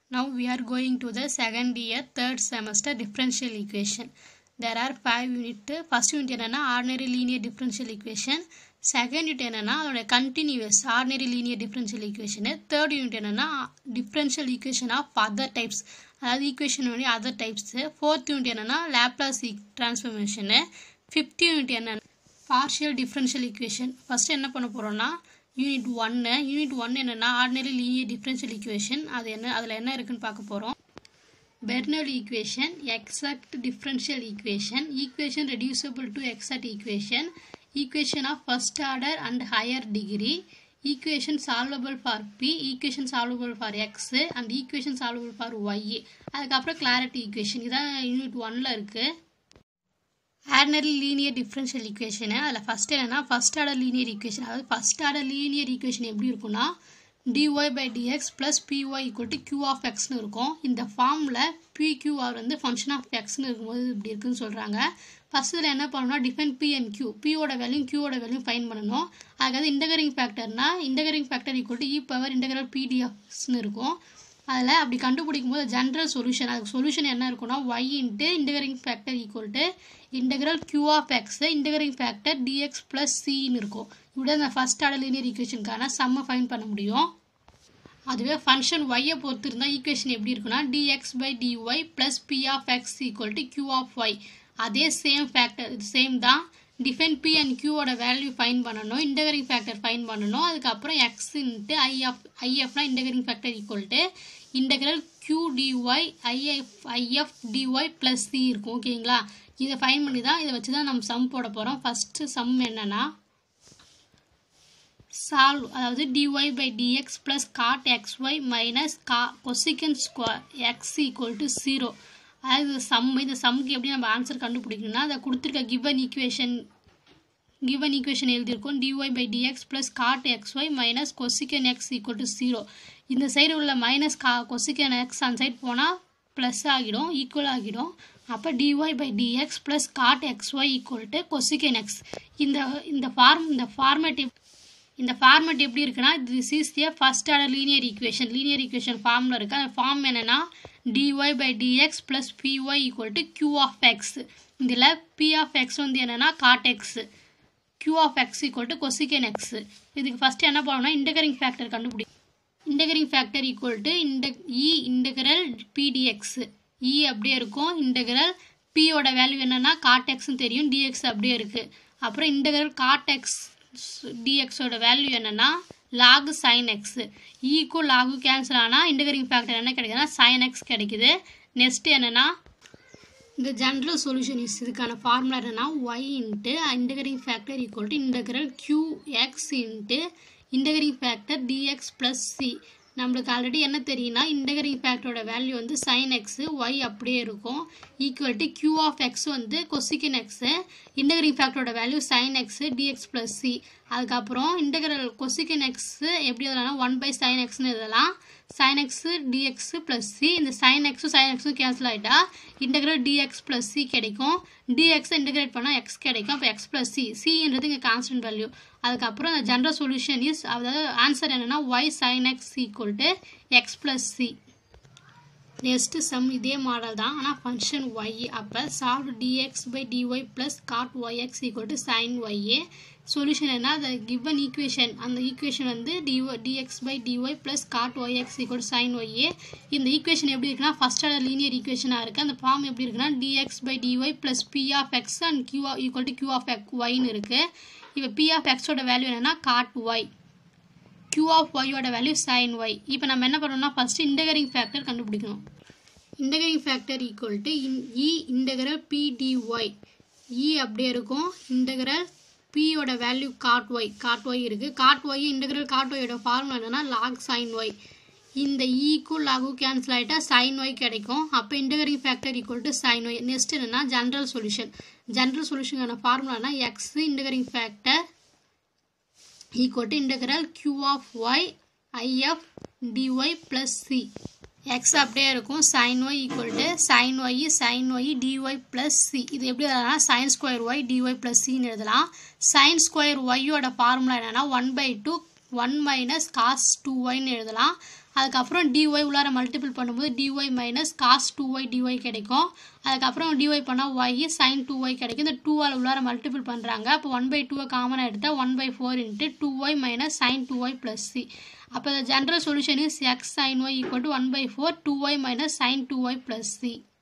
Now we are going to the second year third semester differential equation. There are five unit. First unit என்னன்னா ordinary linear differential equation. Second unit என்னன்னா அதோட continues ordinary linear differential equation third unit என்னன்னா differential equation of other types அதாவது equation வந்து other types fourth unit என்னன்னா Laplace transformation fifth unit என்ன partial differential equation first என்ன பண்ண போகிறோம்னா யூனிட் ஒன்று யூனிட் ஒன் என்னென்னா ஆர்டினரி லீனியர் டிஃபரன்ஷியல் ஈக்குவேஷன் அது என்ன அதில் என்ன இருக்குன்னு பார்க்க போகிறோம் Bernoulli equation exact differential equation equation reducible to exact equation equation of first order and higher degree equation solvable for p equation solvable for x and equation solvable for y அதுக்கப்புறம் clarity equation இதான் unit ஒன்ல இருக்கு ordinary linear differential equation அதில் first என்னன்னா first order linear equation அதாவது first order linear equation எப்படி இருக்கும்னா dy by dx plus py equal to q of xனு இருக்கும் இந்த ஃபார்மில் pqr வந்து ஃபங்க்ஷன் ஆஃப் எக்ஸ்னு இருக்கும்போது இப்படி இருக்குன்னு சொல்கிறாங்க ஃபஸ்ட் இதில் என்ன பண்ணணும்னா டிஃபைன் பி அண்ட் கியூ பியோட வேல்யூ கியூவோட வேல்யூ ஃபைன் பண்ணணும் அதுக்காக integrating factor integrating factor equal to e power integral பிடிஎஃப்ஸ்னு இருக்கும் அதில் அப்படி கண்டுபிடிக்கும் போது ஜென்ரல் சொல்யூஷன் அதுக்கு சொல்யூஷன் என்ன இருக்கும்னா y into integrating factor equal to integral q of x integrating factor dx plus சின்னு இருக்கும் இப்படி அந்த ஃபஸ்ட் ஆர்டர் லீனியர் ஈக்குவேஷனுக்கான செம்ம ஃபைன் பண்ண முடியும் அதுவே ஃபங்க்ஷன் ஒய்யை பொறுத்து இருந்தால் ஈக்குவேஷன் எப்படி இருக்குன்னா dx by dy plus p of x equal to q of y அதே சேம் ஃபேக்டர் இது சேம் தான் டிஃபைன் பி அண்ட் கியூவோட வேல்யூ ஃபைன் பண்ணணும் இன்டகரிங் ஃபேக்டர் ஃபைன் பண்ணணும் அதுக்கப்புறம் எக்ஸ் இன்ட்டு ஐஎஃப் ஐஎஃப்னா integrating factor equal to integral q dy IF IF dy plus c இருக்கும் ஓகேங்களா இதை ஃபைன் பண்ணி தான் இதை வச்சு தான் நம்ம சம் போட போகிறோம் ஃபஸ்ட்டு சம் என்னென்னா சால்வ் அதாவது dy by dx plus cot xy minus கா cosecant square x equal to zero அதாவது சம் இந்த சம்முக்கு எப்படி நம்ம ஆன்சர் கண்டுபிடிக்கணும்னா அதை கொடுத்துருக்க கிவன் ஈக்குவேஷன் கிவன் ஈக்குவேஷன் எழுதியிருக்கோம் dy by dx plus cot xy minus cosecant x equal to zero இந்த சைடு உள்ள மைனஸ் கா கொசிகன் எக்ஸ் அந்த சைடு போனால் ப்ளஸ் ஆகிடும் ஈக்குவல் ஆகிடும் அப்போ dy by dx plus cot XY equal to cosecant x இந்த இந்த ஃபார்ம் இந்த ஃபார்மேட் இந்த ஃபார்மேட் எப்படி இருக்குன்னா this is a first order linear equation linear equation ஃபார்மில் இருக்குது அந்த ஃபார்ம் என்னென்னா dy by dx plus py equal to q of x இதில் p of x வந்து என்னென்னா cot x q of x equal to cosecant x இதுக்கு first என்ன பண்ணணும்னா இன்டகரிங் ஃபேக்டர் கண்டுபிடி இன்டகரிங் ஃபேக்டர் ஈக்குவல் டு இன்ட இ இன்டகரல் பிடிஎக்ஸ் இ அப்படியே இருக்கும் இன்டகரல் பியோட வேல்யூ என்னென்னா காட் எக்ஸ்னு தெரியும் டிஎக்ஸ் அப்படியே இருக்குது அப்புறம் இன்டகரல் காட் எக்ஸ் டிஎக்ஸோட வேல்யூ என்னென்னா log sine x equal log cancel ஆனால் இன்டகரிங் ஃபேக்டர் என்ன கிடைக்குதுன்னா சைன் எக்ஸ் கிடைக்குது நெக்ஸ்ட் என்னென்னா இந்த ஜென்ரல் சொல்யூஷன் இஸ் இதுக்கான ஃபார்முலா என்னென்னா y into integrating factor equal to integral q x into integrating factor dx plus c நம்மளுக்கு ஆல்ரெடி என்ன தெரியும்னா இன்டகரிங் ஃபேக்டரோட வேல்யூ வந்து சைன் எக்ஸு ஒய் அப்படியே இருக்கும் equal to q of x வந்து கொசிக்கன் எக்ஸு இன்டகரிங் ஃபேக்டரோட value sine x dx plus c அதுக்கப்புறம் இன்டகரல் கொசிக்கன் எக்ஸு எப்படி எழுதலாம் ஒன் பை சைன் எக்ஸ்னு எழுதலாம் sine x dx plus c இந்த சைன் எக்ஸும் சைன் எக்ஸும் கேன்சல் ஆகிட்டா இன்டகிரல் டிஎக்ஸ் ப்ளஸ் சி கிடைக்கும் டிஎக்ஸை இன்டகிரேட் பண்ணால் எக்ஸ் கிடைக்கும் அப்போ எக்ஸ் ப்ளஸ் சி சின்றது இங்கே கான்ஸ்டன்ட் வேல்யூ அதுக்கப்புறம் இந்த ஜென்ரல் சொல்யூஷன் இஸ் அதாவது ஆன்சர் என்னென்னா y sine x equal to x plus c next sum இதே மாடல் தான் ஆனால் ஃபங்க்ஷன் ஒய் அப்போ solve dx by dy plus cot yx equal to sine ஒய்ஏ சொல்யூஷன் என்ன அந்த கிவன் ஈக்குவேஷன் அந்த ஈக்குவேஷன் வந்து டிஒ dx by dy plus cot yx equal sine ஒய்ஏ இந்த ஈக்குவேஷன் எப்படி இருக்குன்னா ஃபஸ்ட் ஆர்டர் லீனியர் ஈக்குவேஷனாக இருக்குது அந்த ஃபார்ம் எப்படி இருக்குன்னா dx by dy plus p of x and q equal to q of x ஒய்னு இருக்குது இப்போ பி ஆஃப் எக்ஸோட வேல்யூ என்னென்னா காட் ஒய் கியூ ஆஃப் ஒய்யோட வேல்யூ சைன் ஒய் இப்போ நம்ம என்ன பண்ணணும்னா ஃபஸ்ட்டு இன்டகரிங் ஃபேக்டர் கண்டுபிடிக்கணும் இன்டகரிங் ஃபேக்டர் ஈக்குவல் டு இன் இ இன்டகரல் பிடிஒய் இ அப்படியே இருக்கும் இன்டகரல் பியோட value cot y cot y இருக்குது காட் ஒய் இன்டகிரல் காட் ஒய்யோட ஃபார்முலா என்னன்னா லாக் சைன் ஒய் இந்த ஈக்குவல் லாகு கேன்சல் ஆகிட்டா சைன் ஒய் கிடைக்கும் அப்போ integrating factor equal to sine y next என்னன்னா ஜென்ரல் சொல்யூஷன் ஜென்ரல் சொல்யூஷனுக்கான ஃபார்முலானா x integrating factor equal to integral q of y IF dy plus c x அப்படியே இருக்கும் sine y equal to sine y sine y dy plus c இது எப்படி எழுதலாம் sine square y dy plus சின்னு எழுதலாம் sine square ஒய்யோட formula என்னென்னா one by two one minus cos two ஒய்னு எழுதலாம் அதுக்கப்புறம் டிஒய் உள்ளார மல்டிபிள் பண்ணும்போது dy minus cos two y dy கிடைக்கும் அதுக்கப்புறம் டிஒய் பண்ணால் ஒய் சைன் டூ ஒய் கிடைக்கும் இந்த டூவால் உள்ளார மல்டிபிள் பண்ணுறாங்க அப்போ ஒன் பை டூவை காமனாக எடுத்தால் one by four into two y minus sine two y plus c அப்போ the general solution is x sin y equal to 1 by 4 2y minus sin 2y plus c